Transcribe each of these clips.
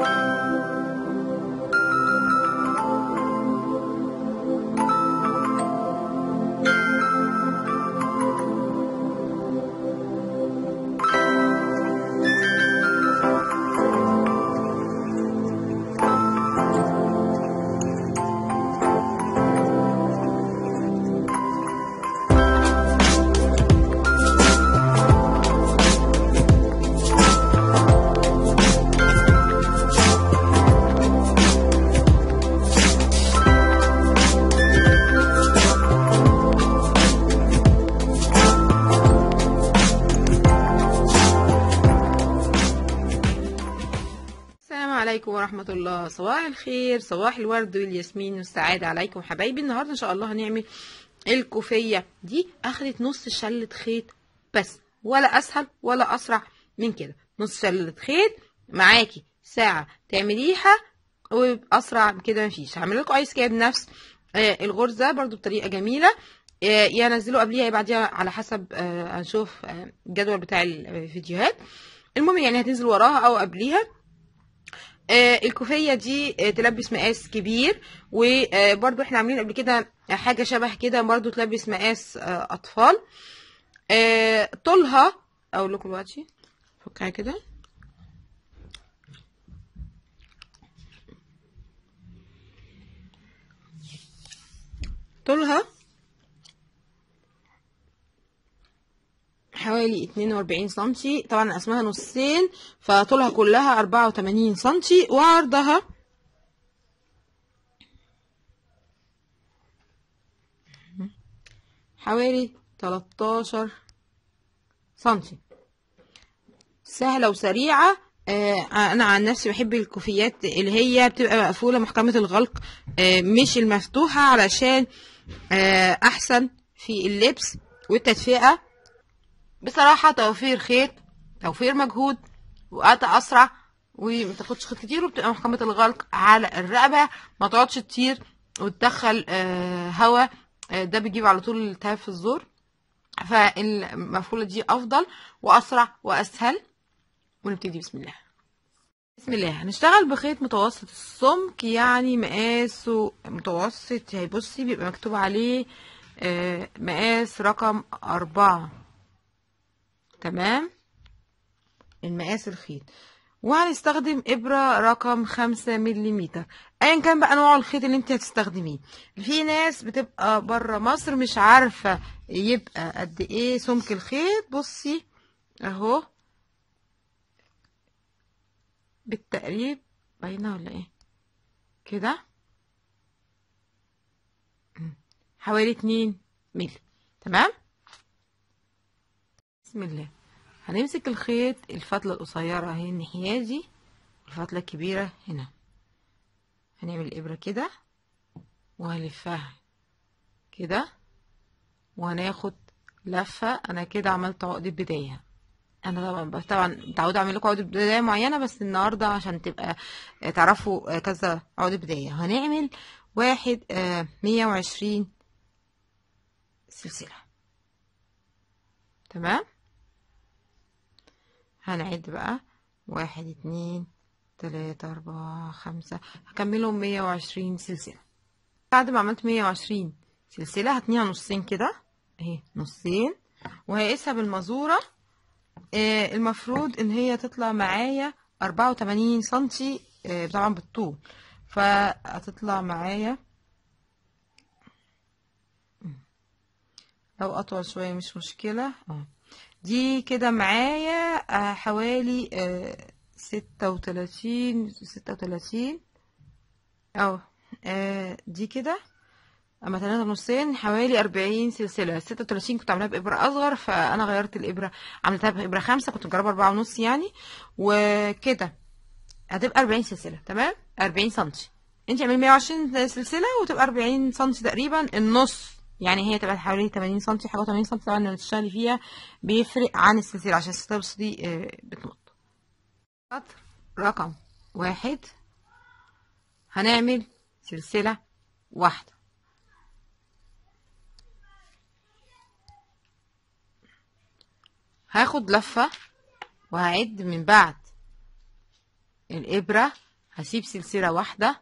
السلام عليكم ورحمة الله صباح الخير صباح الورد والياسمين والسعادة عليكم حبايبي النهاردة إن شاء الله هنعمل الكوفية دي أخدت نص شلة خيط بس ولا أسهل ولا أسرع من كده نص شلة خيط معاكي ساعة تعمليها وأسرع من كده مفيش هعمل لكم آيس كاب نفس آه الغرزة برضو بطريقة جميلة آه يا نزلوا قبليها يا بعديها على حسب آه هنشوف آه الجدول بتاع الفيديوهات المهم يعني هتنزل وراها أو قبليها آه، الكوفية دي آه، تلبس مقاس كبير وبرضو احنا عاملين قبل كده حاجة شبه كده برضو تلبس مقاس آه، أطفال آه، طولها أقول لكم دلوقتي فكها كده طولها حوالي 42 سنتي طبعا اسمها نصين فطولها كلها 84 سنتي وعرضها حوالي 13 سنتي سهلة وسريعة آه، انا عن نفسي بحب الكوفيات اللي هي بتبقى مقفولة محكمة الغلق آه، مش المفتوحة علشان آه، احسن في اللبس والتدفئة بصراحة توفير خيط توفير مجهود وقت أسرع وما تاخدش خيط كتير وبتبقى محكمة الغلق على الرقبة ما تقعدش تطير وتدخل آه هوا آه ده بيجيب على طول التهاب في الزور فالمفعولة دي أفضل وأسرع وأسهل ونبتدي بسم الله بسم الله هنشتغل بخيط متوسط السمك يعني مقاسه متوسط يعني بصي بيبقى مكتوب عليه آه مقاس رقم أربعة تمام المقاس الخيط وهنستخدم إبرة رقم خمسة مليمتر أيا كان بقى نوع الخيط اللي انت هتستخدميه في ناس بتبقى برا مصر مش عارفة يبقى قد ايه سمك الخيط بصي اهو بالتقريب باينة ولا ايه كده حوالي اتنين ملي تمام بسم الله هنمسك الخيط الفتلة القصيرة اهي الناحية دي والفتلة الكبيرة هنا هنعمل الإبرة كده وهلفها كده وهناخد لفة أنا كده عملت عقدة بداية أنا طبعا طبعا متعودة أعمل لكم عقدة بداية معينة بس النهاردة عشان تبقى تعرفوا كذا عقدة بداية هنعمل واحد مية وعشرين سلسلة تمام هنعد بقى واحد اتنين تلاتة أربعة خمسة هكملهم مية وعشرين سلسلة بعد ما عملت مية وعشرين سلسلة هتنيها نصين كده اهي نصين وهقيسها بالمزورة آه المفروض ان هي تطلع معايا أربعة وتمانين سنتي آه طبعا بالطول فهتطلع معايا لو أطول شوية مش مشكلة اه دي كده معايا آه حوالي ستة وتلاتين ستة وتلاتين اه دي كده اما تلاتة نصين حوالي أربعين سلسلة ستة وتلاتين كنت عاملاها بإبرة أصغر فأنا غيرت الإبرة عملتها بإبرة خمسة كنت مجربة أربعة ونص يعني وكده هتبقى أربعين سلسلة تمام أربعين سنتي انت اعملي مية وعشرين سلسلة وتبقى أربعين سنتي تقريبا النص يعني هي تبقى حوالي 80 سم حاجه 80 سم طبعا لما تشتغلي فيها بيفرق عن السلسله عشان السلسله بص دي بتمط سطر رقم واحد هنعمل سلسله واحده هاخد لفه وهعد من بعد الابره هسيب سلسلة واحدة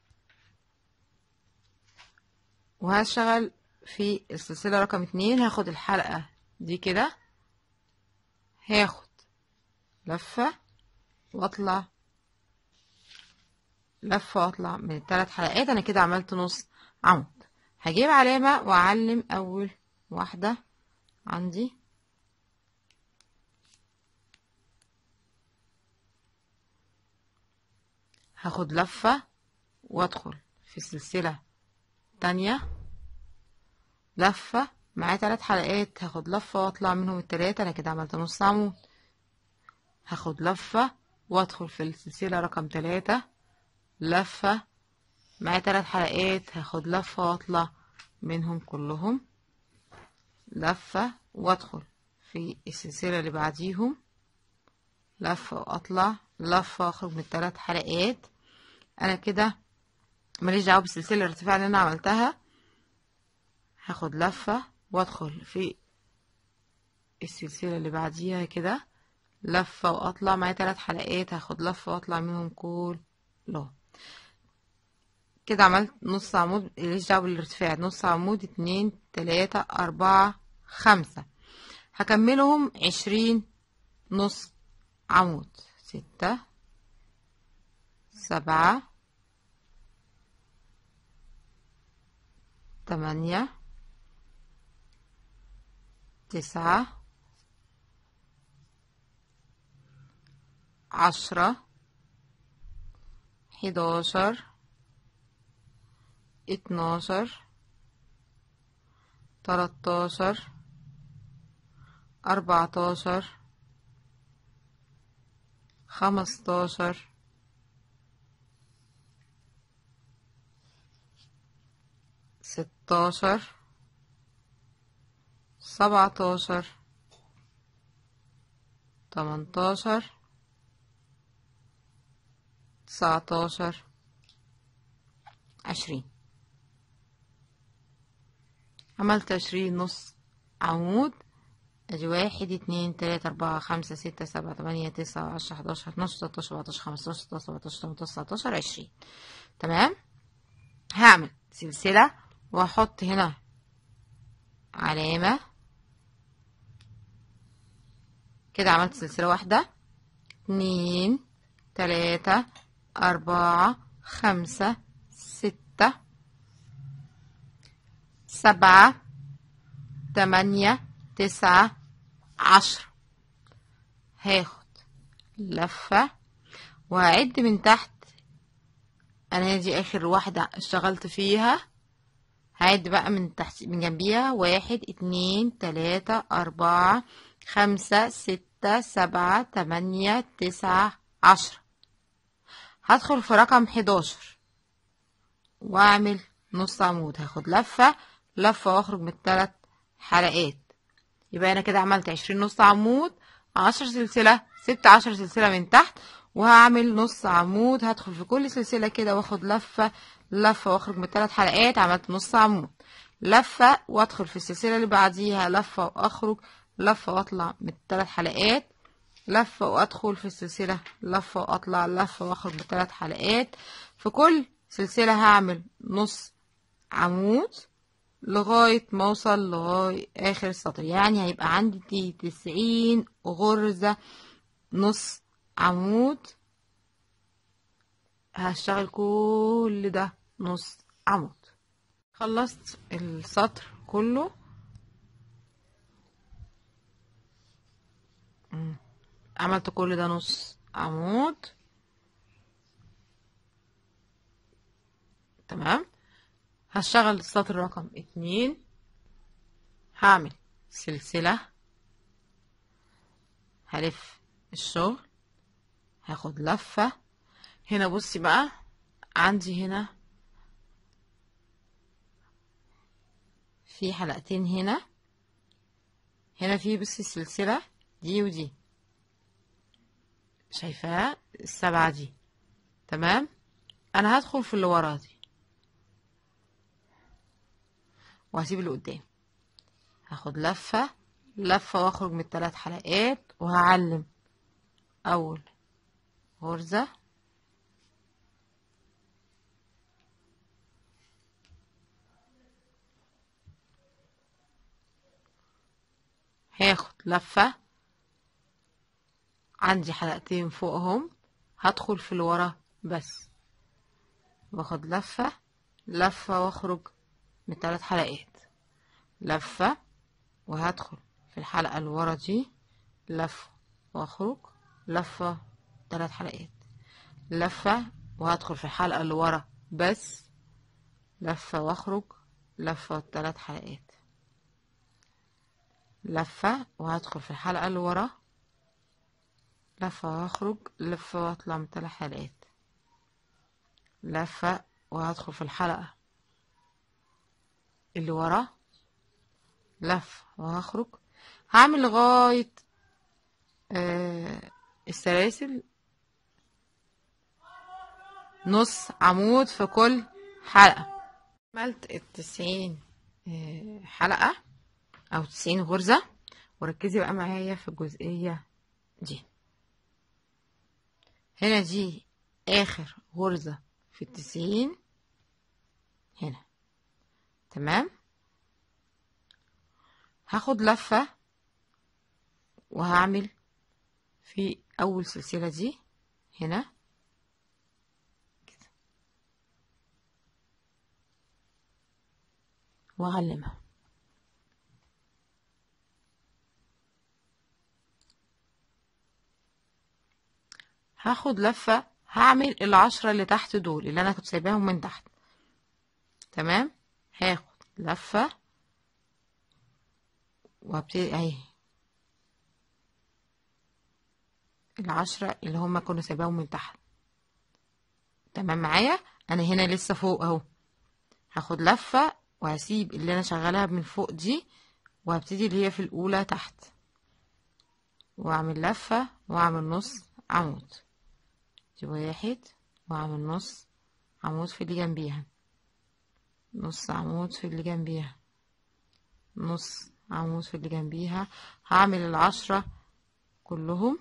وهشتغل في السلسلة رقم اتنين هاخد الحلقة دي كده هاخد لفة واطلع لفة واطلع من الثلاث حلقات انا كده عملت نص عمود هجيب علامة واعلم اول واحدة عندي هاخد لفة وادخل في سلسلة تانية لفة معايا تلات حلقات هاخد لفة واطلع منهم التلاتة انا كده عملت نص عمود هاخد لفة وادخل في السلسلة رقم تلاتة لفة معايا تلات حلقات هاخد لفة واطلع منهم كلهم لفة وادخل في السلسلة اللي بعديهم لفة واطلع لفة واخرج من التلات حلقات انا كده ماليش دعوه بالسلسله الارتفاع اللي انا عملتها هاخد لفه وادخل في السلسله اللي بعديها كده لفه واطلع معايا ثلاث حلقات هاخد لفه واطلع منهم كلهم كده عملت نص عمود ماليش دعوه بالارتفاع نص عمود اتنين تلاته اربعه خمسه هكملهم عشرين نص عمود ستة سبعة تمانية تسعة عشرة حداشر اتناشر تلاتاشر أربعتاشر خمستاشر ستاشر سبعتاشر تمنتاشر تسعتاشر عشرين عملت عشرين نص عمود ادي واحد اتنين تلاتة اربعة خمسة ستة سبعة تمانية تسعة عشرة حداشر اتناشر تلاتاشر اربعتاشر خمستاشر ستاشر سبعتاشر تمنتاشر تسعتاشر عشرين تمام هعمل سلسلة واحط هنا علامة كده عملت سلسلة واحدة اتنين تلاتة أربعة خمسة ستة سبعة تمانية تسعة عشرة هاخد لفة وهعد من تحت انا دي اخر واحدة اشتغلت فيها هعد بقى من تحت من جنبيها واحد اتنين تلاتة اربعة خمسة ستة سبعة تمانية تسعة عشرة هدخل في رقم حداشر واعمل نص عمود هاخد لفة لفة واخرج من التلات حلقات يبقى انا كده عملت عشرين نص عمود عشر سلسلة سبت عشر سلسلة من تحت وهعمل نص عمود هدخل في كل سلسلة كده واخد لفة لفة واخرج من الثلاث حلقات عملت نص عمود لفة وادخل في السلسلة اللي بعديها لفة واخرج لفة واطلع من الثلاث حلقات لفة وادخل في السلسلة لفة واطلع لفة واخرج من الثلاث حلقات في كل سلسلة هعمل نص عمود لغاية ما اوصل لغاية اخر السطر يعني هيبقى عندي تسعين غرزة نص عمود هشتغل كل ده نص عمود خلصت السطر كله مم. عملت كل ده نص عمود تمام هشتغل السطر رقم اتنين هعمل سلسلة هلف الشغل هاخد لفة هنا بصي بقى عندي هنا في حلقتين هنا هنا في بصي السلسلة دي ودي شايفاها السبعة دي تمام انا هدخل في اللي ورا دي وهسيب اللي قدام هاخد لفة لفة واخرج من الثلاث حلقات وهعلم اول غرزة هاخد لفة عندي حلقتين فوقهم هدخل في اللي ورا بس واخد لفة لفة واخرج من ثلاث حلقات لفة وهدخل في الحلقة اللي ورا دي لفة واخرج لفة ثلاث حلقات لفة وهدخل في الحلقة اللي ورا بس لفة واخرج لفة ثلاث حلقات لفة وهدخل في الحلقة اللي ورا لفة واخرج لفة واطلع من ثلاث حلقات لفة وهدخل في الحلقة اللي ورا لفة وهخرج هعمل لغاية آه السلاسل نص عمود في كل حلقة عملت التسعين آه حلقة أو تسعين غرزة وركزي بقى معايا في الجزئية دي هنا دي آخر غرزة في التسعين هنا تمام هاخد لفة وهعمل في أول سلسلة دي هنا كده وأعلمها هاخد لفة هعمل العشرة اللي تحت دول اللي أنا كنت سايباهم من تحت تمام هاخد لفة وابتدي اهي العشرة اللي هما كنا سايباهم من تحت تمام معايا انا هنا لسه فوق اهو هاخد لفة وهسيب اللي انا شغالها من فوق دي وهبتدي اللي هي في الاولى تحت واعمل لفة واعمل نص عمود دي واحد واعمل نص عمود في اللي جنبيها نص عمود في اللي جنبيها نص عمود في اللي جنبيها هعمل العشرة كلهم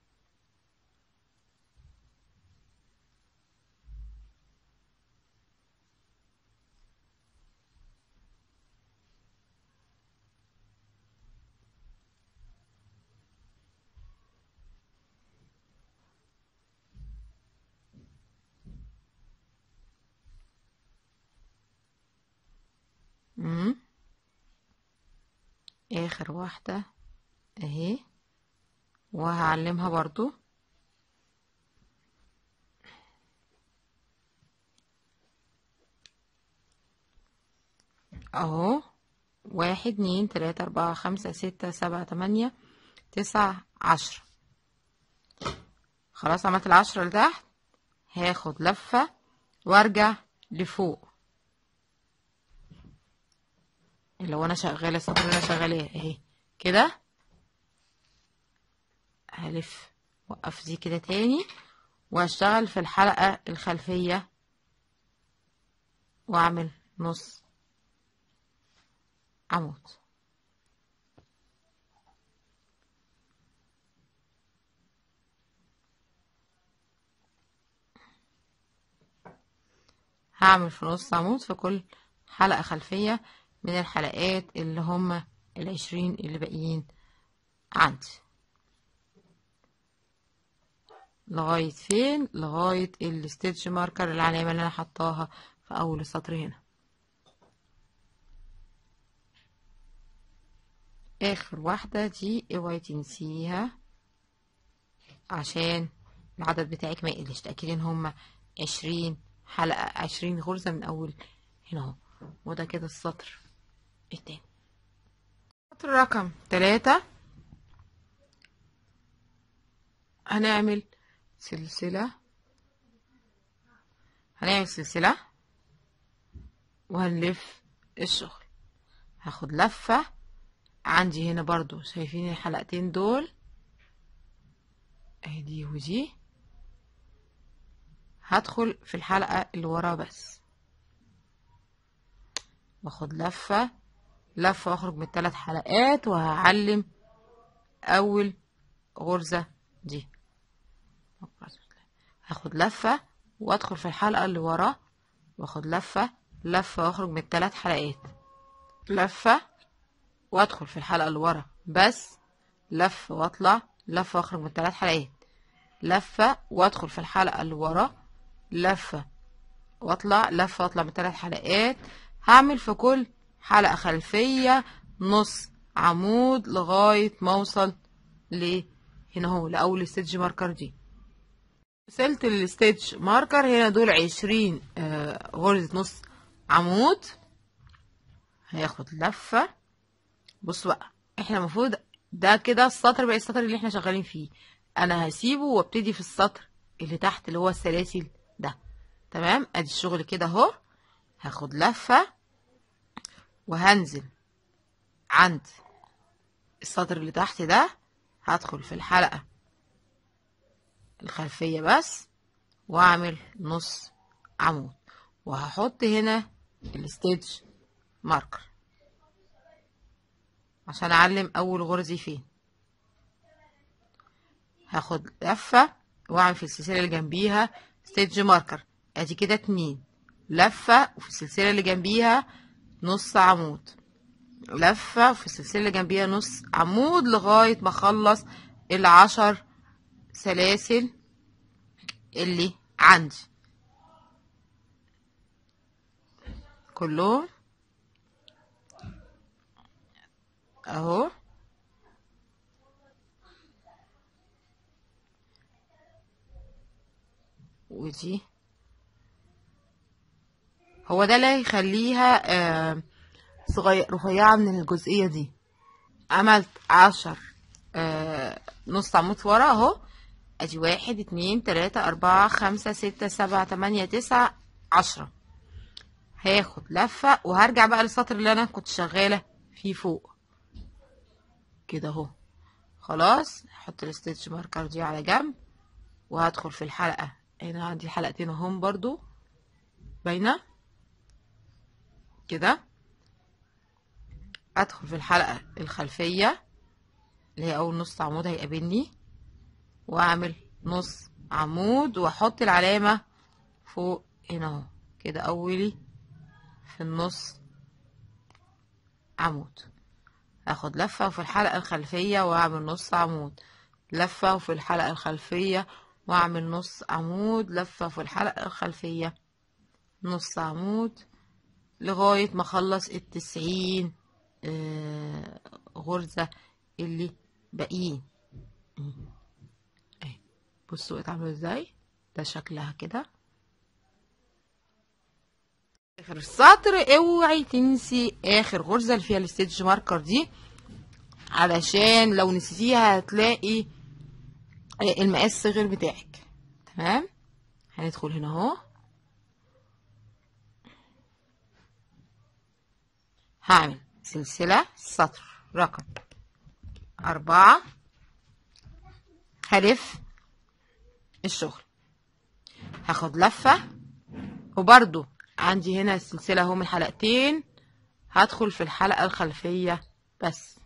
مم. اخر واحدة اهي وهعلمها برضو اهو واحد اتنين تلاتة اربعة خمسة ستة سبعة تمانية تسعة عشرة خلاص عملت العشرة اللي تحت هاخد لفة وارجع لفوق اللي هو انا شغاله السطر اللي انا شغالاه اهي كده هلف وقف دي كده تاني وهشتغل في الحلقه الخلفيه واعمل نص عمود هعمل في نص عمود في كل حلقه خلفيه من الحلقات اللي هم العشرين اللي باقيين عندي لغاية فين لغاية الستيتش ماركر العلامة اللي انا حطاها في اول السطر هنا اخر واحدة دي اوعي تنسيها عشان العدد بتاعك ما يقلش تأكدي ان هما عشرين حلقة عشرين غرزة من اول هنا اهو وده كده السطر التاني سطر رقم تلاتة هنعمل سلسلة هنعمل سلسلة وهنلف الشغل هاخد لفة عندي هنا برضو شايفين الحلقتين دول اهي دي ودي هدخل في الحلقة اللي ورا بس واخد لفة لفة واخرج من الثلاث حلقات وهعلم اول غرزة دي هاخد لفة وادخل في الحلقة اللي ورا واخد لفة لفة واخرج من الثلاث حلقات لفة وادخل في الحلقة اللي ورا بس لف واطلع لف واخرج من ثلاث حلقات لفة وادخل في الحلقة اللي ورا لفة واطلع لفة واطلع من ثلاث حلقات هعمل في كل حلقة خلفية نص عمود لغاية ما اوصل ل هنا اهو لأول ستيج ماركر دي وصلت للستيج ماركر هنا دول عشرين آه غرزة نص عمود هياخد لفة بص بقى احنا المفروض ده كده السطر بقى السطر اللي احنا شغالين فيه انا هسيبه وابتدي في السطر اللي تحت اللي هو السلاسل ده تمام ادي الشغل كده اهو هاخد لفة وهنزل عند السطر اللي تحت ده هدخل في الحلقة الخلفية بس واعمل نص عمود وهحط هنا الستيج ماركر عشان اعلم اول غرزي فين هاخد لفة واعمل في السلسلة اللي جنبيها ستيج ماركر ادي كده اتنين لفة وفي السلسلة اللي جنبيها نص عمود لفة وفي السلسلة اللي جنبيها نص عمود لغاية ما اخلص العشر سلاسل اللي عندي كلهم اهو ودي هو ده اللي هيخليها آه صغير رفيعة من الجزئية دي عملت عشر آه نص عمود ورا اهو ادي واحد اتنين تلاتة اربعة خمسة ستة سبعة تمانية تسعة عشرة هاخد لفة وهرجع بقى للسطر اللي انا كنت شغالة فيه فوق كده اهو خلاص هحط الستيتش ماركر دي على جنب وهدخل في الحلقة هنا عندي حلقتين اهم برضو باينة كده ادخل في الحلقة الخلفية اللي هي اول نص عمود هيقابلني واعمل نص عمود واحط العلامة فوق هنا اهو كده اولي في النص عمود اخد لفة وفي الحلقة الخلفية واعمل نص عمود لفة وفي الحلقة الخلفية واعمل نص عمود لفة في الحلقة الخلفية نص عمود لغاية ما اخلص التسعين آه غرزة اللي باقيين اهي بصوا بقت عاملة ازاي ده شكلها كده اخر السطر اوعي تنسي اخر غرزة اللي فيها الستيج ماركر دي علشان لو نسيتيها هتلاقي المقاس صغير بتاعك تمام هندخل هنا اهو هعمل سلسلة سطر رقم أربعة هلف الشغل هاخد لفة وبرضو عندي هنا السلسلة اهو من حلقتين هدخل في الحلقة الخلفية بس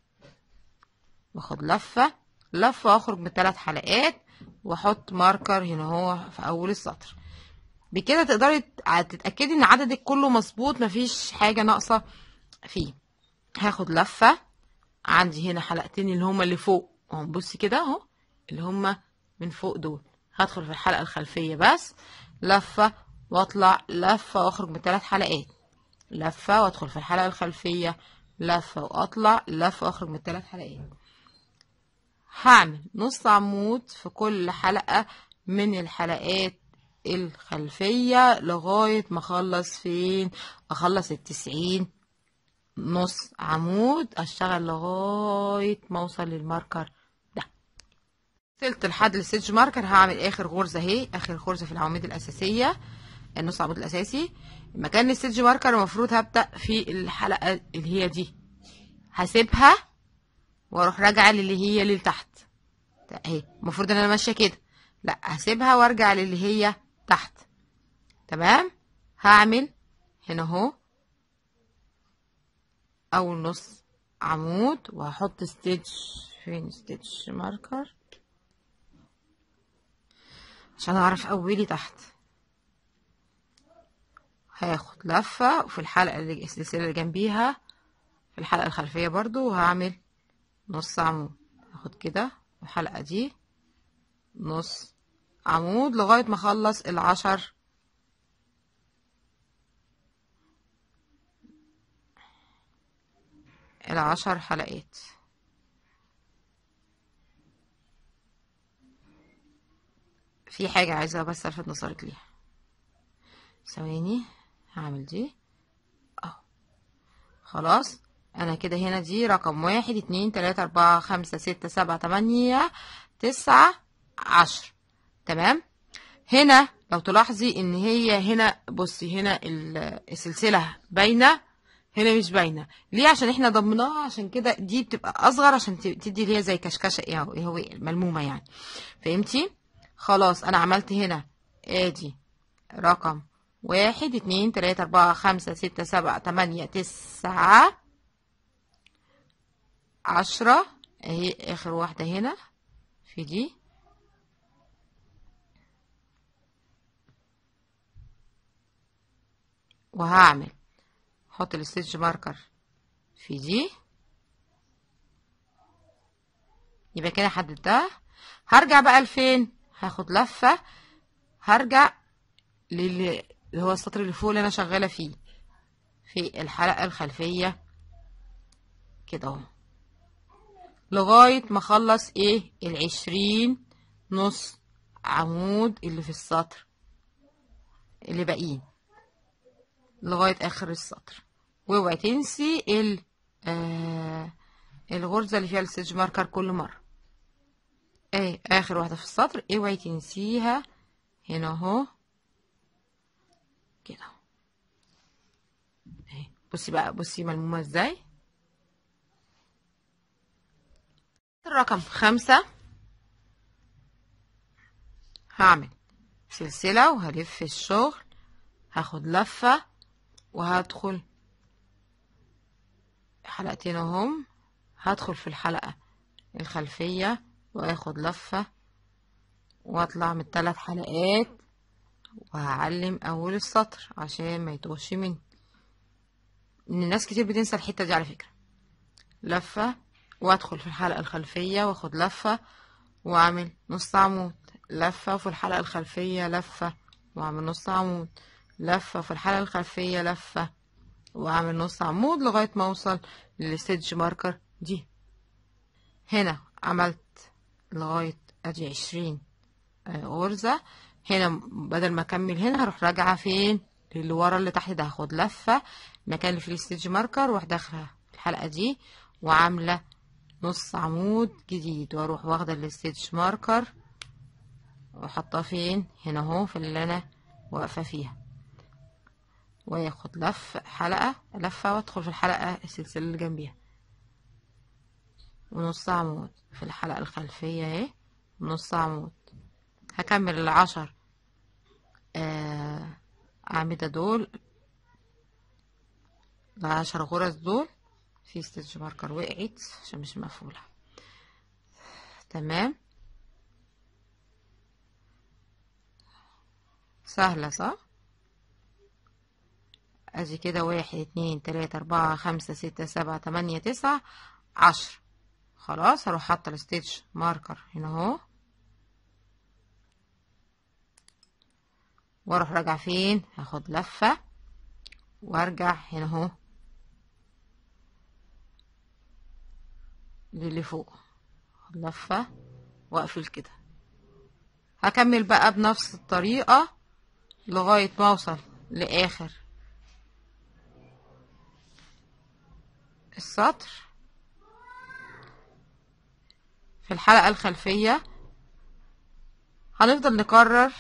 واخد لفة لفة واخرج من ثلاث حلقات واحط ماركر هنا اهو في اول السطر بكده تقدري تتأكدي ان عددك كله مظبوط مفيش حاجة ناقصة فيه هاخد لفة عندي هنا حلقتين اللي هما اللي فوق اهو بصي كده اهو اللي هما من فوق دول هدخل في الحلقة الخلفية بس لفة واطلع لفة واخرج من ثلاث حلقات لفة وادخل في الحلقة الخلفية لفة واطلع لفة واخرج من ثلاث حلقات هعمل نص عمود في كل حلقة من الحلقات الخلفية لغاية ما اخلص فين اخلص التسعين نص عمود اشتغل لغاية ما اوصل للماركر ده وصلت لحد الستيج ماركر هعمل اخر غرزة اهي اخر غرزة في العواميد الاساسية النص عمود الاساسي مكان الستيج ماركر المفروض هبدأ في الحلقة اللي هي دي هسيبها واروح راجعة للي هي اللي تحت اهي المفروض ان انا ماشية كده لا هسيبها وارجع للي هي تحت تمام هعمل هنا اهو اول نص عمود وهحط ستيتش فين ستيتش ماركر عشان اعرف اولي تحت هاخد لفة وفي الحلقة اللي السلسلة اللي جنبيها في الحلقة الخلفية برضو وهعمل نص عمود هاخد كده الحلقة دي نص عمود لغاية ما اخلص العشر العشر حلقات في حاجة عايزة بس الفت نظرك ليها ثواني هعمل دي اهو خلاص انا كده هنا دي رقم واحد اتنين تلاتة اربعة خمسة ستة سبعة تمانية تسعة عشر تمام هنا لو تلاحظي ان هي هنا بصي هنا السلسلة باينة هنا مش باينة ليه عشان احنا ضمناها عشان كده دي بتبقى اصغر عشان تدي اللي هي زي كشكشة ايه هو ملمومة يعني فهمتي خلاص انا عملت هنا ادي رقم واحد اتنين تلاتة اربعة خمسة ستة سبعة تمانية تسعة عشرة اهي اخر واحدة هنا في دي وهعمل احط الستيتش ماركر في دي يبقى كده حددتها هرجع بقى لفين هاخد لفة هرجع للي هو السطر اللي فوق اللي انا شغالة فيه في الحلقة الخلفية كده اهو لغاية ما اخلص ايه العشرين نص عمود اللي في السطر اللي باقيين لغاية اخر السطر واوعي تنسي ال آه الغرزة اللي فيها الستيج ماركر كل مرة ايه اخر واحدة في السطر اوعي تنسيها هنا اهو كده اهي بصي بقى بصي ملمومة ازاي الرقم خمسة هعمل سلسلة وهلف الشغل هاخد لفة وهدخل حلقتين اهم هدخل في الحلقة الخلفية واخد لفة واطلع من الثلاث حلقات وهعلم اول السطر عشان ما يتوهش مني ان ناس كتير بتنسى الحتة دي على فكرة لفة وادخل في الحلقة الخلفية واخد لفة واعمل نص عمود لفة في الحلقة الخلفية لفة واعمل نص عمود لفة في الحلقة الخلفية لفة واعمل نص عمود لغاية ما اوصل للستيج ماركر دي هنا عملت لغاية ادي عشرين غرزة هنا بدل ما اكمل هنا هروح راجعة فين اللي ورا اللي تحت ده هاخد لفة المكان اللي فيه الستيج ماركر واروح داخلة الحلقة دي وعاملة نص عمود جديد واروح واخدة الستيج ماركر واحطها فين هنا اهو في اللي انا واقفة فيها وياخد لف حلقة لفة وادخل في الحلقة السلسلة اللي جنبيها ونص عمود في الحلقة الخلفية اهي ونص عمود هكمل العشر آه أعمدة دول العشر غرز دول في ستيتش ماركر وقعت عشان مش مقفولة تمام سهلة صح ادي كده واحد اتنين تلاتة اربعة خمسة ستة سبعة تمانية تسعة عشر خلاص هروح حاطة الستيتش ماركر هنا اهو واروح راجع فين هاخد لفة وارجع هنا اهو للي فوق لفة واقفل كده هكمل بقى بنفس الطريقة لغاية ما اوصل لاخر السطر في الحلقة الخلفية هنفضل نكرر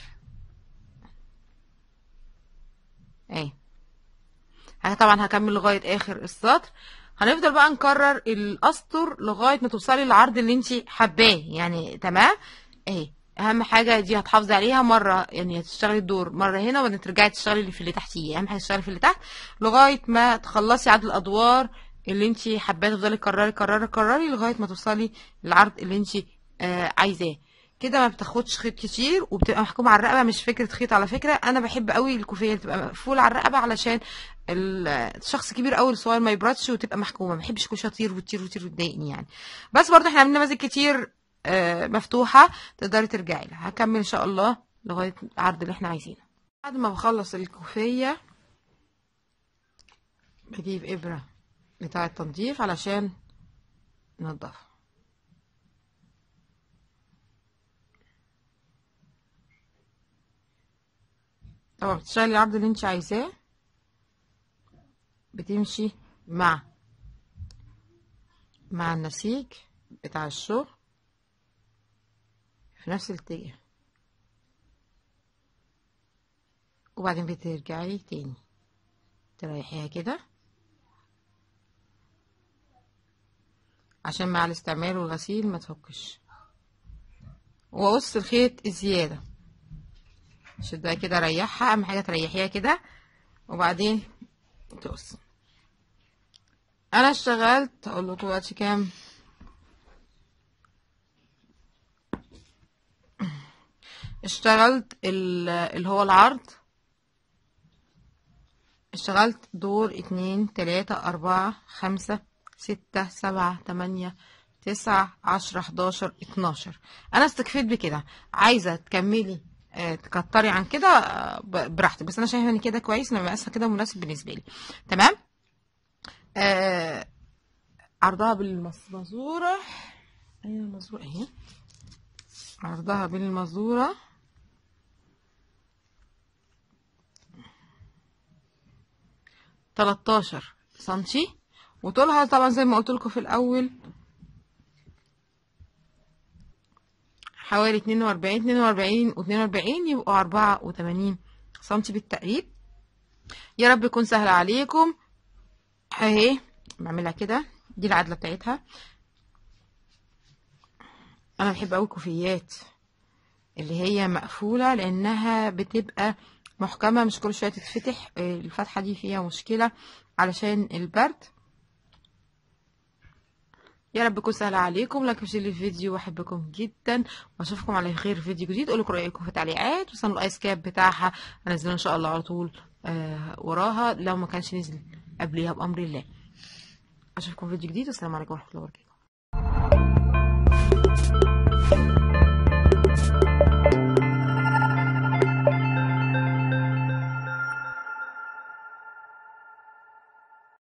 اهي طبعا هكمل لغاية اخر السطر هنفضل بقى نكرر الاسطر لغاية ما توصلي للعرض اللي انت حباه يعني تمام اهي اهم حاجه دي هتحافظي عليها مره يعني هتشتغلي الدور مره هنا وبعدين ترجعي تشتغلي اللي في اللي تحتيه اهم حاجه تشتغلي في اللي تحت لغايه ما تخلصي عدد الادوار اللي انت حباه تفضلي تكرري كرري كرري لغايه ما توصلي للعرض اللي انت آه عايزاه كده ما بتاخدش خيط كتير وبتبقى محكومه على الرقبه مش فكره خيط على فكره انا بحب قوي الكوفيه اللي تبقى مقفوله على الرقبه علشان ال- الشخص كبير قوي الصغير ما يبردش وتبقى محكومه ما بحبش كل شويه تطير وتطير وتطير وتضايقني يعني بس برضه احنا عاملين نماذج كتير آه، مفتوحه تقدري ترجعي لها هكمل ان شاء الله لغايه العرض اللي احنا عايزينه بعد ما بخلص الكوفيه بجيب ابره بتاعه تنظيف علشان ننضفها طبعا بتشتغلي العرض اللي انت عايزاه بتمشي مع مع النسيج بتاع الشغل في نفس الاتجاه وبعدين بترجعي تاني تريحيها كده عشان مع الاستعمال والغسيل ما تفكش وقص الخيط الزيادة شدها كده ريحها اهم حاجة تريحيها كده وبعدين تقص انا اشتغلت اقول لكم دلوقتي كام اشتغلت ال- اللي هو العرض اشتغلت دور اتنين تلاتة اربعة خمسة ستة سبعة تمانية تسعة عشرة حداشر اتناشر انا استكفيت بكده عايزة تكملي آه، تكتري عن كده آه، ب- براحتك بس انا شايفه ان كده كويس ان مقاسها كده مناسب بالنسبه لي تمام آه عرضها بالمزوره ايوه المزوره اهي عرضها بالمزوره تلاتاشر سنتي وطولها طبعا زي ما قلت لكم في الاول حوالي اتنين واربعين اتنين واربعين واتنين واربعين يبقوا اربعة وتمانين سنتي بالتقريب يا رب يكون سهل عليكم اهي بعملها كده دي العدلة بتاعتها انا بحب اوي الكوفيات اللي هي مقفولة لانها بتبقى محكمة مش كل شوية تتفتح آه، الفتحة دي فيها مشكلة علشان البرد يا رب يكون سهل عليكم لايك وشير الفيديو واحبكم جدا واشوفكم على خير في فيديو جديد قولوا رايكم في التعليقات وصلوا الايس كاب بتاعها هنزله ان شاء الله على طول آه وراها لو ما كانش نزل قبليها بامر الله اشوفكم في فيديو جديد والسلام عليكم ورحمه الله وبركاته